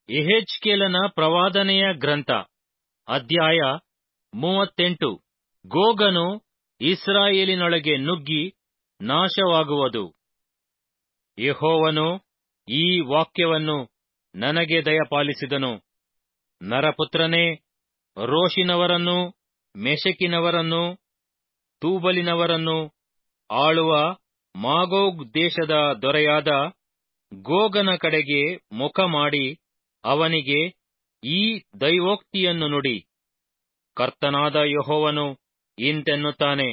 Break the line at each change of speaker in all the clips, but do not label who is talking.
ಎಹೆಚ್ಕೇಲನ ಪ್ರವಾದನೆಯ ಗ್ರಂಥ ಅಧ್ಯಾಯ ಮೂವತ್ತೆಂಟು ಗೋಗನು ಇಸ್ರಾಯೇಲಿನೊಳಗೆ ನುಗ್ಗಿ ನಾಶವಾಗುವುದು ಯೆಹೋವನು ಈ ವಾಕ್ಯವನ್ನು ನನಗೆ ದಯಪಾಲಿಸಿದನು ನರಪುತ್ರನೇ ರೋಷಿನವರನ್ನೂ ಮೆಷೆಕಿನವರನ್ನೂ ತೂಬಲಿನವರನ್ನೂ ಆಳುವ ಮಾಗೋಗ್ ದೇಶದ ದೊರೆಯಾದ ಗೋಗನ ಕಡೆಗೆ ಮುಖ ಮಾಡಿ ಅವನಿಗೆ ಈ ದೈವೋಕ್ತಿಯನ್ನು ನುಡಿ ಕರ್ತನಾದ ಯೆಹೋವನು ಇಂತೆನ್ನುತ್ತಾನೆ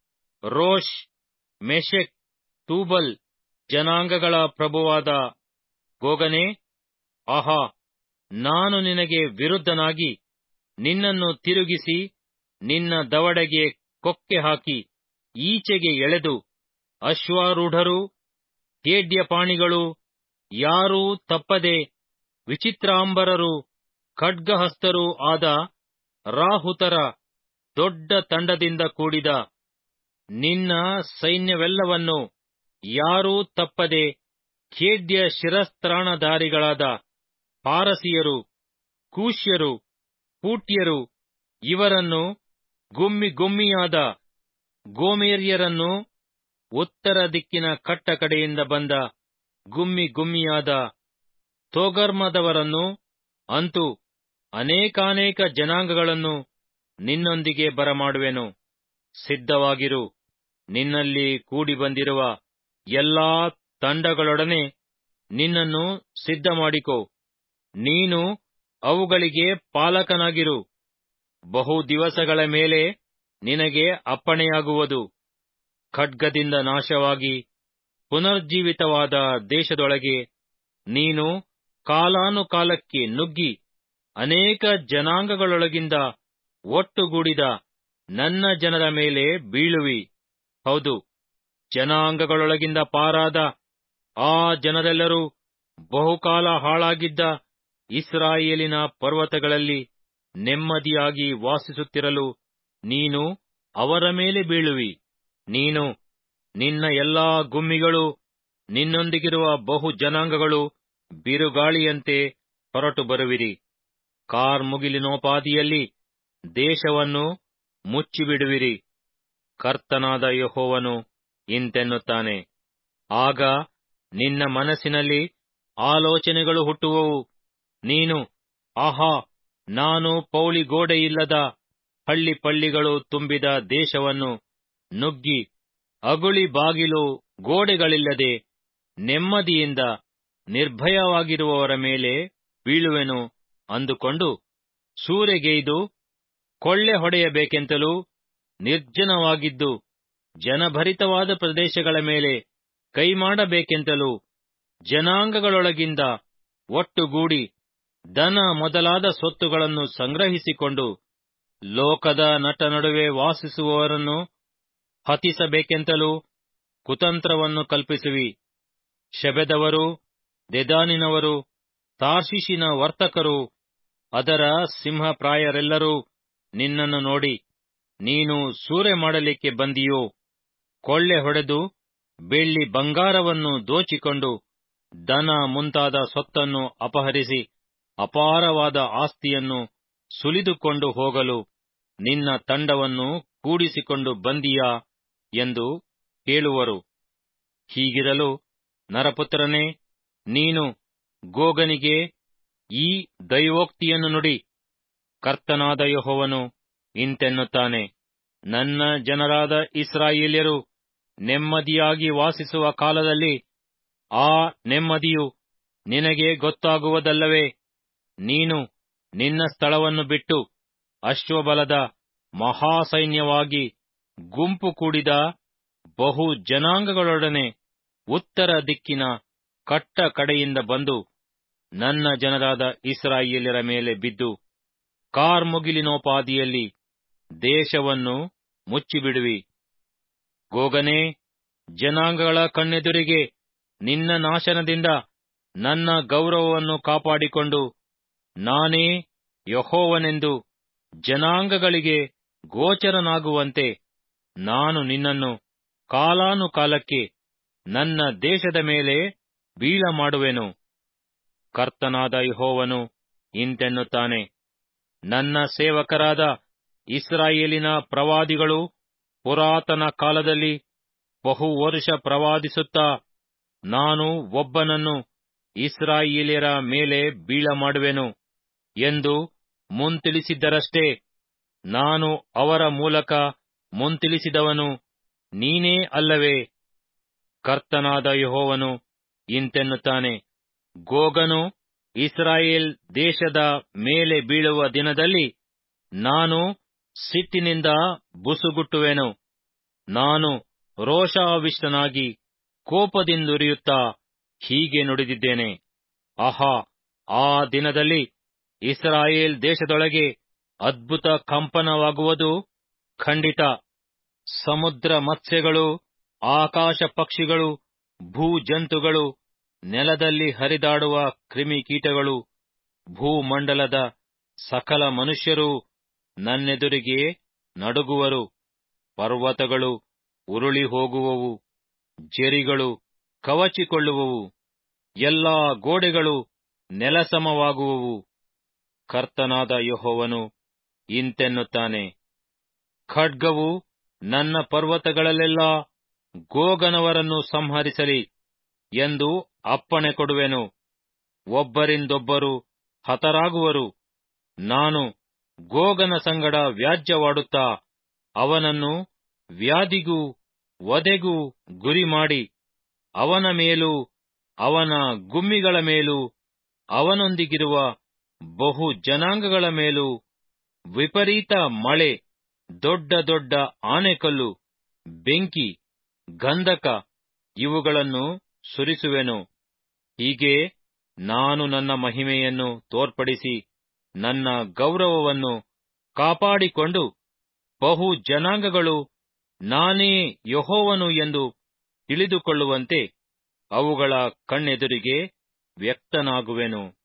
ರೋಷ್ ಮೆಷೆಕ್ ತೂಬಲ್ ಜನಾಂಗಗಳ ಪ್ರಭುವಾದ ಗೋಗನೇ ಆಹಾ ನಾನು ನಿನಗೆ ವಿರುದ್ಧನಾಗಿ ನಿನ್ನನ್ನು ತಿರುಗಿಸಿ ನಿನ್ನ ದವಡೆಗೆ ಕೊಕ್ಕೆ ಹಾಕಿ ಈಚೆಗೆ ಎಳೆದು ಅಶ್ವಾರೂಢರೂ ಖೇಡ್ಯಪಾಣಿಗಳು ಯಾರೂ ತಪ್ಪದೆ ವಿಚಿತ್ರಾಂಬರರು ಖಡ್ಗಹಸ್ತರೂ ಆದ ರಾಹುತರ ದೊಡ್ಡ ತಂಡದಿಂದ ಕೂಡಿದ ನಿನ್ನ ಸೈನ್ಯವೆಲ್ಲವನ್ನು ಯಾರೂ ತಪ್ಪದೆ ಖೇಡ್ಯ ಶಿರಸ್ತ್ರಾಣಧಾರಿಗಳಾದ ಪಾರಸಿಯರು ಕೂಶ್ಯರು ಪೂಟ್ಯರು ಇವರನ್ನು ಗುಮ್ಮಿ ಗುಮ್ಮಿಯಾದ ಗೋಮೇರ್ಯರನ್ನು ಉತ್ತರ ದಿಕ್ಕಿನ ಕಟ್ಟ ಕಡೆಯಿಂದ ಬಂದ ಗುಮ್ಮಿ ಗುಮ್ಮಿಯಾದ ತೋಗರ್ಮದವರನ್ನು ಅಂತೂ ಅನೇಕಾನೇಕ ಜನಾಂಗಗಳನ್ನು ನಿನ್ನೊಂದಿಗೆ ಬರಮಾಡುವೆನು ಸಿದ್ಧವಾಗಿರು ನಿನ್ನಲ್ಲಿ ಕೂಡಿ ಬಂದಿರುವ ಎಲ್ಲಾ ತಂಡಗಳೊಡನೆ ನಿನ್ನನ್ನು ಸಿದ್ಧ ಮಾಡಿಕೋ ನೀನು ಅವುಗಳಿಗೆ ಪಾಲಕನಾಗಿರು ಬಹು ದಿವಸಗಳ ಮೇಲೆ ನಿನಗೆ ಅಪ್ಪಣೆಯಾಗುವುದು ಖಡ್ಗದಿಂದ ನಾಶವಾಗಿ ಪುನರ್ಜೀವಿತವಾದ ದೇಶದೊಳಗೆ ನೀನು ಕಾಲಾನುಕಾಲಕ್ಕೆ ನುಗ್ಗಿ ಅನೇಕ ಜನಾಂಗಗಳೊಳಗಿಂದ ಒಟ್ಟುಗೂಡಿದ ನನ್ನ ಜನರ ಮೇಲೆ ಬೀಳುವಿ ಹೌದು ಜನಾಂಗಗಳೊಳಗಿಂದ ಪಾರಾದ ಆ ಜನರೆಲ್ಲರೂ ಬಹುಕಾಲ ಹಾಳಾಗಿದ್ದ ಇಸ್ರಾಯೇಲಿನ ಪರ್ವತಗಳಲ್ಲಿ ನೆಮ್ಮದಿಯಾಗಿ ವಾಸಿಸುತ್ತಿರಲು ನೀನು ಅವರ ಮೇಲೆ ಬೀಳುವಿ ನೀನು ನಿನ್ನ ಎಲ್ಲಾ ಗುಮ್ಮಿಗಳು ನಿನ್ನೊಂದಿಗಿರುವ ಬಹು ಜನಾಂಗಗಳು ಬಿರುಗಾಳಿಯಂತೆ ಹೊರಟು ಬರುವಿರಿ ಕಾರ್ಮುಗಿಲಿನೋಪಾದಿಯಲ್ಲಿ ದೇಶವನ್ನು ಮುಚ್ಚಿಬಿಡುವಿರಿ ಕರ್ತನಾದ ಯಹೋವನು ಇಂತೆನ್ನುತ್ತಾನೆ ಆಗ ನಿನ್ನ ಮನಸ್ಸಿನಲ್ಲಿ ಆಲೋಚನೆಗಳು ಹುಟ್ಟುವವು ನೀನು ಆಹಾ ನಾನು ಪೌಳಿ ಗೋಡೆಯಿಲ್ಲದ ಹಳ್ಳಿ ಪಳ್ಳಿಗಳು ತುಂಬಿದ ದೇಶವನ್ನು ನುಗ್ಗಿ ಅಗುಳಿ ಬಾಗಿಲು ಗೋಡೆಗಳಿಲ್ಲದೆ ನೆಮ್ಮದಿಯಿಂದ ನಿರ್ಭಯವಾಗಿರುವವರ ಮೇಲೆ ಬೀಳುವೆನು ಅಂದುಕೊಂಡು ಸೂರೆಗೈದು ಕೊಳ್ಳೆ ಹೊಡೆಯಬೇಕೆಂತಲೂ ನಿರ್ಜನವಾಗಿದ್ದು ಜನಭರಿತವಾದ ಪ್ರದೇಶಗಳ ಮೇಲೆ ಕೈಮಾಡಬೇಕೆಂತಲೂ ಜನಾಂಗಗಳೊಳಗಿಂದ ಒಟ್ಟುಗೂಡಿ ದನ ಮೊದಲಾದ ಸೊತ್ತುಗಳನ್ನು ಸಂಗ್ರಹಿಸಿಕೊಂಡು ಲೋಕದ ನಟ ನಡುವೆ ವಾಸಿಸುವವರನ್ನು ಹತಿಸಬೇಕೆಂತಲೂ ಕುತಂತ್ರವನ್ನು ಕಲ್ಪಿಸುವಿ ಶೆಬೆದವರು ದೆದಾನಿನವರು ತಾರ್ಷಿಷಿನ ವರ್ತಕರು ಅದರ ಸಿಂಹಪ್ರಾಯರೆಲ್ಲರೂ ನಿನ್ನನ್ನು ನೋಡಿ ನೀನು ಸೂರೆ ಮಾಡಲಿಕ್ಕೆ ಬಂದಿಯೋ ಕೊಳ್ಳೆ ಹೊಡೆದು ಬೆಳ್ಳಿ ಬಂಗಾರವನ್ನು ದೋಚಿಕೊಂಡು ದನ ಮುಂತಾದ ಸೊತ್ತನ್ನು ಅಪಹರಿಸಿ ಅಪಾರವಾದ ಆಸ್ತಿಯನ್ನು ಸುಲಿದುಕೊಂಡು ಹೋಗಲು ನಿನ್ನ ತಂಡವನ್ನು ಕೂಡಿಸಿಕೊಂಡು ಬಂದಿಯಾ ಎಂದು ಕೇಳುವರು ಹೀಗಿರಲು ನರಪುತ್ರನೇ ನೀನು ಗೋಗನಿಗೆ ಈ ದೈವೋಕ್ತಿಯನ್ನು ನುಡಿ ಕರ್ತನಾದ ಯಹೋವನು ಇಂತೆನ್ನುತ್ತಾನೆ ನನ್ನ ಜನರಾದ ಇಸ್ರಾಯೇಲ್ಯರು ನೆಮ್ಮದಿಯಾಗಿ ವಾಸಿಸುವ ಕಾಲದಲ್ಲಿ ಆ ನೆಮ್ಮದಿಯು ನಿನಗೆ ಗೊತ್ತಾಗುವುದಲ್ಲವೇ ನೀನು ನಿನ್ನ ಸ್ಥಳವನ್ನು ಬಿಟ್ಟು ಅಶ್ವಬಲದ ಮಹಾಸೈನ್ಯವಾಗಿ ಗುಂಪು ಕೂಡಿದ ಬಹು ಜನಾಂಗಗಳೊಡನೆ ಉತ್ತರ ದಿಕ್ಕಿನ ಕಟ್ಟ ಕಡೆಯಿಂದ ಬಂದು ನನ್ನ ಜನರಾದ ಇಸ್ರಾಯೇಲ್ಯರ ಮೇಲೆ ಬಿದ್ದು ಕಾರ್ಮುಗಿಲಿನೋಪಾದಿಯಲ್ಲಿ ದೇಶವನ್ನು ಮುಚ್ಚಿಬಿಡುವಿ ಗೋಗನೇ ಜನಾಂಗಗಳ ಕಣ್ಣೆದುರಿಗೆ ನಿನ್ನ ನಾಶನದಿಂದ ನನ್ನ ಗೌರವವನ್ನು ಕಾಪಾಡಿಕೊಂಡು ನಾನೇ ಯಹೋವನೆಂದು ಜನಾಂಗಗಳಿಗೆ ಗೋಚರನಾಗುವಂತೆ ನಾನು ನಿನ್ನನ್ನು ಕಾಲಾನುಕಾಲಕ್ಕೆ ನನ್ನ ದೇಶದ ಮೇಲೆ ಬೀಳ ಮಾಡುವೆನು ಕರ್ತನಾದ ಯಹೋವನು ಇಂತೆನ್ನುತ್ತಾನೆ ನನ್ನ ಸೇವಕರಾದ ಇಸ್ರಾಯೇಲಿನ ಪ್ರವಾದಿಗಳು ಪುರಾತನ ಕಾಲದಲ್ಲಿ ಬಹು ವರುಷ ಪ್ರವಾದಿಸುತ್ತಾ ನಾನು ಒಬ್ಬನನ್ನು ಇಸ್ರಾಯೇಲ್ಯರ ಮೇಲೆ ಬೀಳಮಾಡುವೆನು ಎಂದು ಮುಂತಿಳಿಸಿದ್ದರಷ್ಟೇ ನಾನು ಅವರ ಮೂಲಕ ಮುಂತಿಳಿಸಿದವನು ನೀನೇ ಅಲ್ಲವೇ ಕರ್ತನಾದ ಯಹೋವನು ಇಂತೆನ್ನುತ್ತಾನೆ ಗೋಗನು ಇಸ್ರಾಯೇಲ್ ದೇಶದ ಮೇಲೆ ಬೀಳುವ ದಿನದಲ್ಲಿ ನಾನು ಸಿಟ್ಟಿನಿಂದ ಬುಸುಗುಟ್ಟುವೆನು ನಾನು ರೋಷಾವಿಷ್ಟನಾಗಿ ಕೋಪದಿಂದುರಿಯುತ್ತಾ ಹೀಗೆ ನುಡಿದಿದ್ದೇನೆ ಆಹಾ ಆ ದಿನದಲ್ಲಿ ಇಸ್ರಾಯೇಲ್ ದೇಶದೊಳಗೆ ಅದ್ಭುತ ಕಂಪನವಾಗುವುದು ಖಂಡಿತ ಸಮುದ್ರ ಮತ್ಸ್ಯಗಳು ಆಕಾಶ ಪಕ್ಷಿಗಳು ಭೂಜಂತುಗಳು ನೆಲದಲ್ಲಿ ಹರಿದಾಡುವ ಕ್ರಿಮಿಕೀಟಗಳು ಭೂಮಂಡಲದ ಸಕಲ ಮನುಷ್ಯರು ನನ್ನೆದುರಿಗೆ ನಡುಗುವರು ಪರ್ವತಗಳು ಉರುಳಿ ಹೋಗುವವು ಜೆರಿಗಳು ಕವಚಿಕೊಳ್ಳುವವು ಎಲ್ಲಾ ಗೋಡೆಗಳು ನೆಲಸಮವಾಗುವವು ಕರ್ತನಾದ ಯಹೋವನು ಇಂತೆನ್ನುತ್ತಾನೆ ಖಡ್ಗವು ನನ್ನ ಪರ್ವತಗಳಲ್ಲೆಲ್ಲ ಗೋಗನವರನ್ನು ಸಂಹರಿಸಲಿ ಎಂದು ಅಪ್ಪಣೆ ಕೊಡುವೆನು ಒಬ್ಬರಿಂದೊಬ್ಬರು ಹತರಾಗುವರು ನಾನು ಗೋಗನ ಸಂಗಡ ವ್ಯಾಜ್ಯವಾಡುತ್ತಾ ಅವನನ್ನು ವ್ಯಾಧಿಗೂ ವಧೆಗೂ ಗುರಿಮಾಡಿ ಅವನ ಮೇಲೂ ಅವನ ಗುಮ್ಮಿಗಳ ಮೇಲೂ ಅವನೊಂದಿಗಿರುವ ಬಹು ಜನಾಂಗಗಳ ಮೇಲೂ ವಿಪರೀತ ಮಳೆ ದೊಡ್ಡ ದೊಡ್ಡ ಆನೆಕಲ್ಲು ಬೆಂಕಿ ಗಂಧಕ ಇವುಗಳನ್ನು ಸುರಿಸುವೆನು ಹೀಗೆ ನಾನು ನನ್ನ ಮಹಿಮೆಯನ್ನು ತೋರ್ಪಡಿಸಿ ನನ್ನ ಗೌರವವನ್ನು ಕಾಪಾಡಿಕೊಂಡು ಬಹು ಜನಾಂಗಗಳು ನಾನೇ ಯಹೋವನು ಎಂದು ತಿಳಿದುಕೊಳ್ಳುವಂತೆ ಅವುಗಳ ಕಣ್ಣೆದುರಿಗೆ ವ್ಯಕ್ತನಾಗುವೆನು